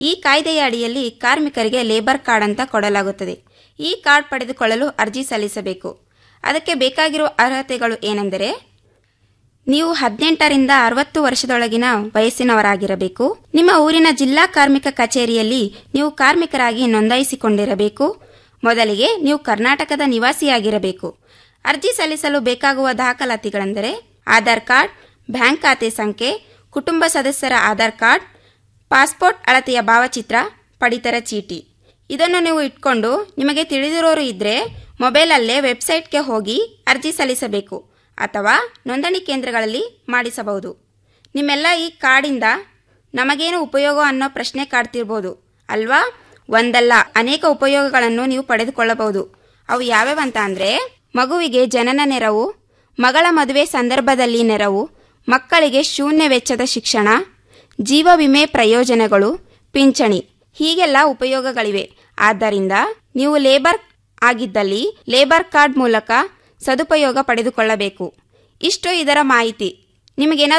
ಈ ಕಾಯ್ದೆಯ ಅಡಿಯಲ್ಲಿ ಕಾರ್ಮಿಕರಿಗೆ ಲೇಬರ್ ಕಾರ್ಡ್ ಅಂತ ಕೊಡಲಾಗುತ್ತದೆ ಈ ಕಾರ್ಡ್ ಪಡೆದುಕೊಳ್ಳಲು ಅರ್ಜಿ ಸಲ್ಲಿಸಬೇಕು ಅದಕ್ಕೆ ಬೇಕಾಗಿರುವ ಅರ್ಹತೆಗಳು ಏನೆಂದರೆ ನೀವು ಹದಿನೆಂಟರಿಂದ ಅರವತ್ತು ವರ್ಷದೊಳಗಿನ ವಯಸ್ಸಿನವರಾಗಿರಬೇಕು ನಿಮ್ಮ ಊರಿನ ಜಿಲ್ಲಾ ಕಾರ್ಮಿಕ ಕಚೇರಿಯಲ್ಲಿ ನೀವು ಕಾರ್ಮಿಕರಾಗಿ ನೋಂದಾಯಿಸಿಕೊಂಡಿರಬೇಕು ಮೊದಲಿಗೆ ನೀವು ಕರ್ನಾಟಕದ ನಿವಾಸಿಯಾಗಿರಬೇಕು ಅರ್ಜಿ ಸಲ್ಲಿಸಲು ಬೇಕಾಗುವ ದಾಖಲಾತಿಗಳೆಂದರೆ ಆಧಾರ್ ಕಾರ್ಡ್ ಬ್ಯಾಂಕ್ ಖಾತೆ ಸಂಖ್ಯೆ ಕುಟುಂಬ ಸದಸ್ಯರ ಆಧಾರ್ ಕಾರ್ಡ್ ಪಾಸ್ಪೋರ್ಟ್ ಅಳತೆಯ ಭಾವಚಿತ್ರ ಪಡಿತರ ಚೀಟಿ ಇದನ್ನು ನೀವು ಇಟ್ಕೊಂಡು ನಿಮಗೆ ತಿಳಿದಿರೋರು ಇದ್ರೆ ಮೊಬೈಲಲ್ಲೇ ವೆಬ್ಸೈಟ್ಗೆ ಹೋಗಿ ಅರ್ಜಿ ಸಲ್ಲಿಸಬೇಕು ಅಥವಾ ನೋಂದಣಿ ಕೇಂದ್ರಗಳಲ್ಲಿ ಮಾಡಿಸಬಹುದು ನಿಮ್ಮೆಲ್ಲ ಈ ಕಾರ್ಡಿಂದ ನಮಗೇನು ಉಪಯೋಗ ಅನ್ನೋ ಪ್ರಶ್ನೆ ಕಾಡ್ತಿರ್ಬೋದು ಅಲ್ವಾ ಒಂದಲ್ಲ ಅನೇಕ ಉಪಯೋಗಗಳನ್ನು ನೀವು ಪಡೆದುಕೊಳ್ಳಬಹುದು ಅವು ಯಾವ್ಯಾವಂತ ಅಂದ್ರೆ ಮಗುವಿಗೆ ಜನನ ನೆರವು ಮಗಳ ಮದುವೆ ಸಂದರ್ಭದಲ್ಲಿ ನೆರವು ಮಕ್ಕಳಿಗೆ ಶೂನ್ಯ ವೆಚ್ಚದ ಶಿಕ್ಷಣ ಜೀವ ವಿಮೆ ಪ್ರಯೋಜನಗಳು ಪಿಂಚಣಿ ಹೀಗೆಲ್ಲ ಉಪಯೋಗಗಳಿವೆ ಆದ್ದರಿಂದ ನೀವು ಲೇಬರ್ ಆಗಿದ್ದಲ್ಲಿ ಲೇಬರ್ ಕಾರ್ಡ್ ಮೂಲಕ ಸದುಪಯೋಗ ಪಡೆದುಕೊಳ್ಳಬೇಕು ಇಷ್ಟು ಇದರ ಮಾಹಿತಿ ನಿಮಗೇನಾದರೂ